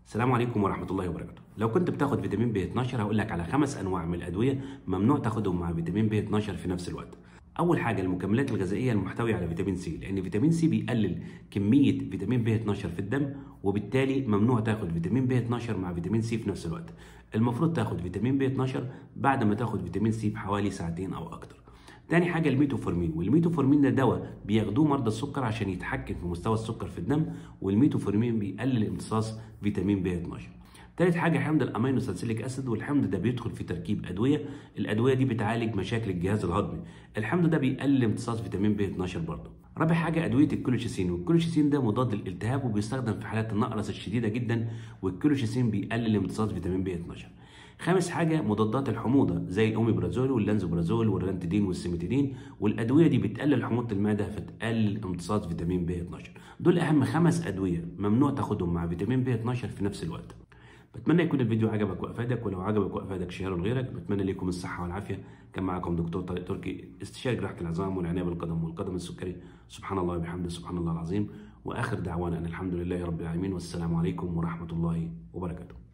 السلام عليكم ورحمة الله وبركاته. لو كنت بتاخد فيتامين بي 12 هقول لك على خمس أنواع من الأدوية ممنوع تاخدهم مع فيتامين بي 12 في نفس الوقت. أول حاجة المكملات الغذائية المحتوية على فيتامين سي، لأن فيتامين سي بيقلل كمية فيتامين بي 12 في الدم وبالتالي ممنوع تاخد فيتامين بي 12 مع فيتامين سي في نفس الوقت. المفروض تاخد فيتامين بي 12 بعد ما تاخد فيتامين سي بحوالي ساعتين أو أكتر. تاني حاجة الميتوفورمين والميتوفورمين ده دواء بياخدوه مرضى السكر عشان يتحكم في مستوى السكر في الدم والميتوفورمين بيقلل امتصاص فيتامين بي 12 تالت حاجة حمض الأمينو سالسيليك أسيد والحمض ده بيدخل في تركيب أدوية الأدوية دي بتعالج مشاكل الجهاز الهضمي الحمض ده بيقلل امتصاص فيتامين بي 12 برضه رابع حاجة أدوية الكولوشيسين والكولوشيسين ده مضاد للالتهاب وبيستخدم في حالات النقرس الشديدة جدا والكولوشيسين بيقلل امتصاص فيتامين بي 12 خامس حاجة مضادات الحموضة زي الأوميبرازول واللانزوبرازول والرانتيدين والسيمتيدين والأدوية دي بتقلل حموضة المعدة فتقلل امتصاص فيتامين بي 12 دول أهم خمس أدوية ممنوع تاخدهم مع فيتامين بي 12 في نفس الوقت بتمنى يكون الفيديو عجبك وافادك ولو عجبك وافادك شيره لغيرك بتمنى لكم الصحه والعافيه كان معكم دكتور طارق تركي استشاري جراحه العظام والعنايه بالقدم والقدم السكري سبحان الله وبحمده سبحان الله العظيم واخر دعوانا ان الحمد لله رب العالمين والسلام عليكم ورحمه الله وبركاته